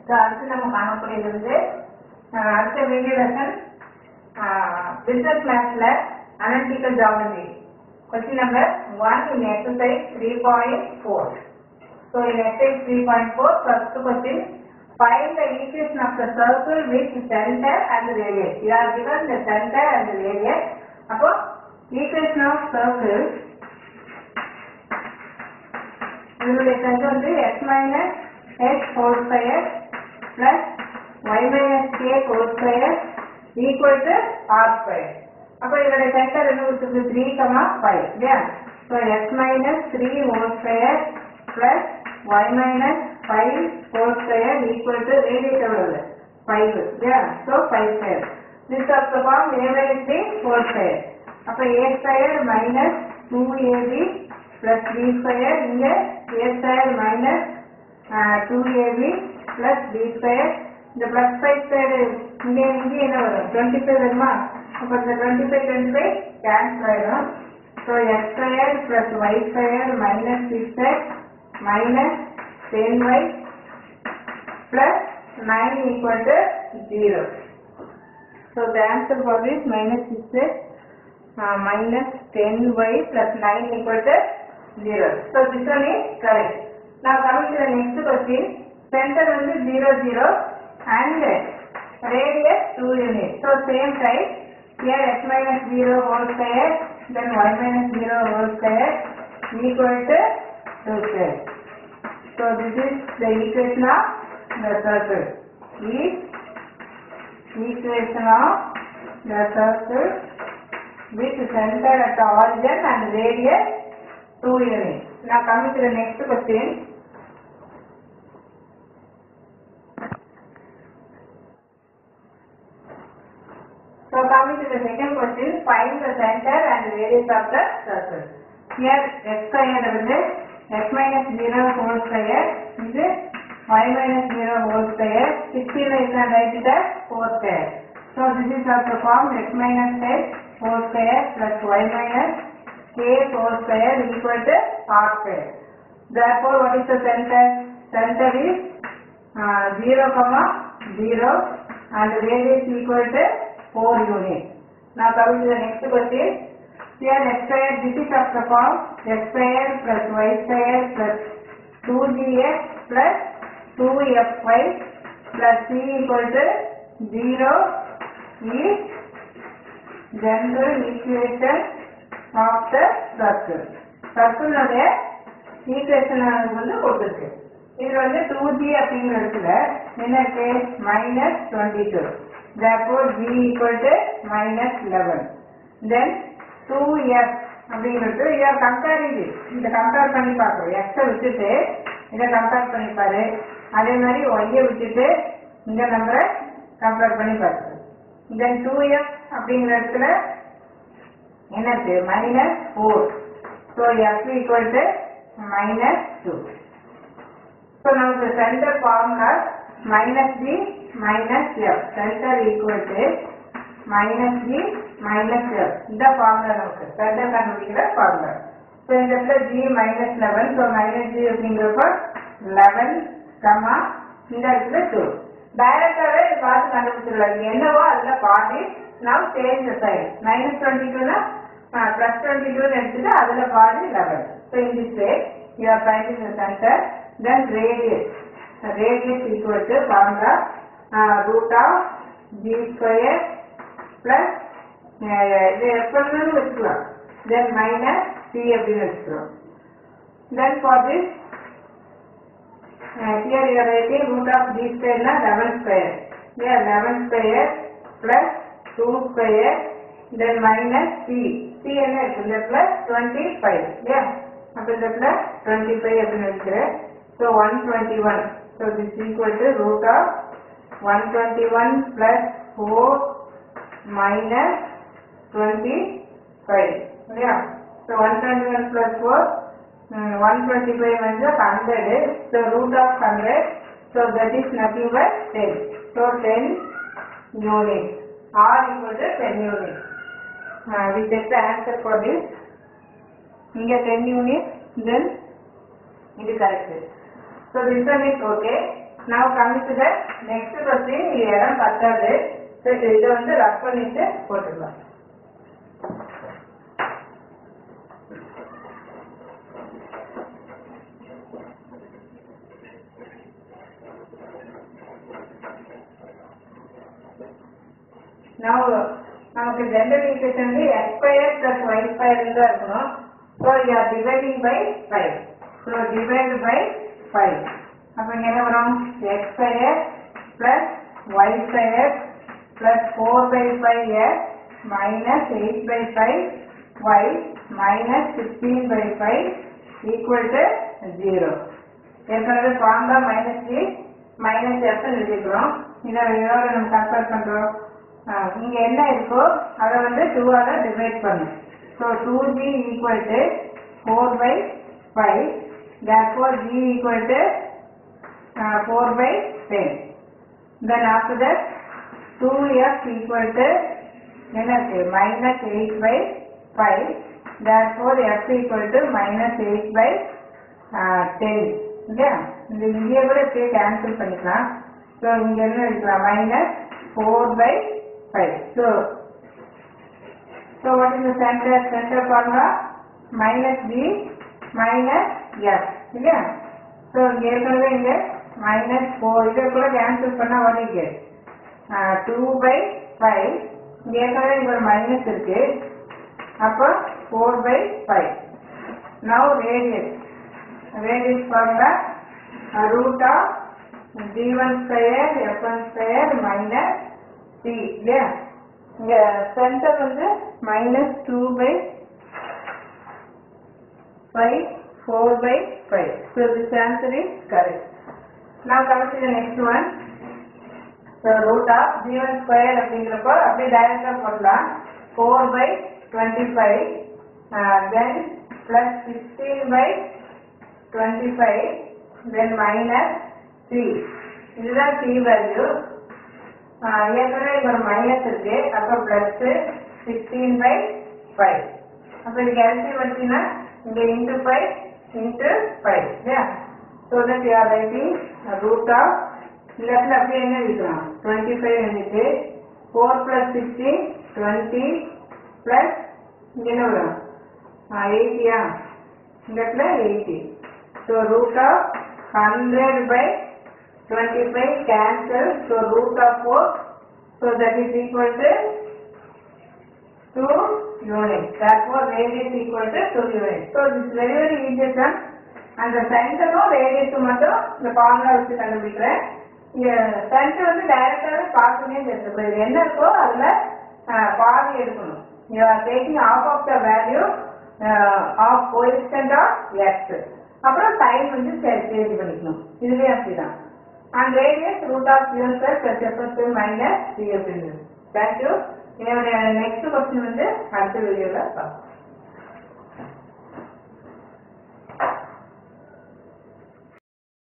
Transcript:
So அடுத்து நம்ம காணக்கூடியது வந்து அஹ், அடுத்த வீடியோ லெசன் பிசினஸ் கிளாஸ்ல analytical geometry question number one in exercise three point four so in exercise three point four first question Find the equation of the circle with center and radius. You are given the center and the radius. அப்போ equation of circle இதனுடைய centre வந்து x minus x whole square plus y minus k whole square equal to r square. அப்போ இதனுடைய centre என்ன கொடுத்துருக்கு three comma five இல்லையா so x minus three whole square plus y minus five whole square equal to radius எவ்வளவு five இல்லையா so five square this of the form a minus three whole square அப்போ a square minus two ab plus b square இங்கே a square minus two ab plus b square இந்த plus five square இங்கே இங்கே என்ன வரும் twenty five வருமா அப்போ இந்த twenty five twenty five cancel ஆயிடும் so x square plus y square minus six x minus ten y plus nine equal to zero so the answer for this minus six x uh, minus 10y plus 9 equal to 0. So this one is correct. Now coming to the next question, center வந்து 0 0 and radius 2 units. So same type, here x minus 0 whole square, then y minus 0 whole square equal to 2 square. So this is the equation of the circle. Is equation of the circle with center at the origin and radius 2 units. Now coming to the next question. So coming to the second question, find the center and radius of the circle. Here x square வந்து x minus 0 whole square இது y minus 0 whole square 16 is the right the 4 square. So this is of the form x minus x whole square plus y minus k whole square equal to r square. Therefore, what is the center? Center is uh, 0 comma 0 and radius equal to 4 units. Now coming to the next question. Here x square, this is of the form x square plus y square plus 2gx plus 2fy plus c equal to 0 is general equation of the circle. circle உடைய equation வந்து கொடுத்துருக்கு இது வந்து two G அப்படிங்கிற இடத்துல என்ன இருக்கு minus twenty two therefore g equal to minus 11 then 2f அப்படிங்கிறது இதை கம்பேரிங் இதை கம்பேர் பண்ணி பார்க்கணும் எக்ஸை விட்டுட்டு இதை கம்பேர் பண்ணி பாரு அதே மாதிரி ஒய்யை விட்டுட்டு இந்த நம்பரை கம்பேர் பண்ணி பார்க்கணும் தென் டூ எஃப் அப்படிங்கிற இடத்துல என்ன இருக்கு minus four so f equal to minus two so நமக்கு centre formula minus b minus f centre equal to minus b minus f இந்த ஃபார்முலா நமக்கு சென்டர் கண்டுபிடிக்கிற ஃபார்முலா ஸோ இந்த இடத்துல g minus eleven so minus g அப்படிங்கிறப்ப eleven comma இந்த இடத்துல two டைரக்டாவே இது பார்த்து கண்டுபிடிச்சிடலாம் இது என்னவோ அதுல பாதி நாம் சேஞ்ச் சைடு மைனஸ் டுவெண்ட்டி டூனா பிளஸ் டுவெண்ட்டி டூன்னு எடுத்துட்டு அதுல பாதி eleven so in this way you are finding the centre then radius radius equal to formula root of g square plus இது எப்படினாலும் வச்சுக்கலாம் தென் மைனஸ் சி அப்படின்னு வச்சுக்கிறோம் then for this Uh, here you are writing root of d square na 11 square. Here 11 square plus 2 square then minus c. c என்ன இருக்கு இந்த plus 25. Yeah. அப்ப இந்த plus 25 அப்படின்னு வச்சுக்கிறேன். So 121. So this is equal to root of 121 plus 4 minus 25. Yeah. So 121 plus 4 Hmm, 125 வந்து 100 so root of 100 so that is nothing but 10 so 10 units r equal to 10 units uh, we take the answer for this இங்க 10 units then இது correct so this one is okay now coming to the next question இது இடம் பத்தாது சரி இதை வந்து ரப் பண்ணிட்டு போட்டுக்கலாம் now நமக்கு ஜெனரல் ஈக்குவேஷன் வந்து x square plus y square தான் இருக்கணும் so you are dividing by five so divide by five அப்போ இங்கே என்ன வரும் x square plus y square plus four by five x minus eight by five y minus sixteen by five equal to zero ஏற்கனவே formula minus g minus f எழுதிக்கிறோம் இதை இதோட நம்ம compare பண்ணுறோம் இங்கே என்ன இருக்கோ அதை வந்து டூவால் டிவைட் பண்ணும் so two g equal to four by five therefore g equal to uh, 4 by 10. Then after that 2f equal to என்னது minus 8 by 5. Therefore f equal to minus 8 by uh, 10. இல்லையா இந்த இங்கே கூட இப்படியே கேன்சல் பண்ணிக்கலாம் so இங்க என்ன எடுக்கலாம் minus four by five so so what is the centre centre formula minus b minus s இல்லையா ஸோ இங்கே ஏற்கனவே இங்கே மைனஸ் ஃபோர் இதை கூட கேன்சல் பண்ணால் வலிக்கு டூ பை ஃபைவ் இங்கே ஏற்கனவே இங்கே ஒரு மைனஸ் இருக்கு அப்போ four by five now radius radius formula root of g one square f one square minus c இல்லையா இங்கே சென்டர் வந்து minus two by 5, 4 by 5. So this answer is correct. Now come to the next one. So root of g1 square அப்படிங்கிறப்போ அப்படியே டைரக்டா போடலாம் 4 by 25 uh, then plus 16 by 25 then minus 3 இதுதான் c value uh, ஏற்கனவே இங்க ஒரு minus இருக்கு அப்போ பிளஸ் சிக்ஸ்டீன் பை ஃபைவ் அப்போ இதுக்கு எல்சிஎம் வச்சீங்கன்னா இங்க இன்டு ஃபைவ் இன்டு ஃபைவ் இல்லையா so that you are writing root of இந்த இடத்துல அப்படியே என்ன எழுதிக்கலாம் டுவெண்ட்டி ஃபைவ் எழுதிட்டு four plus sixteen twenty plus இங்க என்ன வரும் எயிட்டியா இந்த இடத்துல eighty so root of hundred by twenty five cancel so root of four so that is equal to 2 units. Therefore, radius equal to 2 units. So, this is very very easy sum. அந்த சென்டரும் ரேடியஸும் மட்டும் இந்த formula வச்சு கண்டுபிடிக்கிறேன் இங்க centre வந்து டைரக்டாவே பார்க்கவே தெரிஞ்சு இது என்ன இருக்கோ அதுல அஹ், பாதி எடுக்கணும் you are taking half of the value of coefficient of x அப்புறம் சைன் வந்து சேஞ்ச் பண்ணிக்கணும் இதுவே அப்படிதான் and radius root of u s plus f s minus c அப்படின்னு தேங்க்யூ என்னுடைய நெக்ஸ்ட் கொஸ்டின் வந்து அடுத்த வீடியோவில் பார்ப்போம்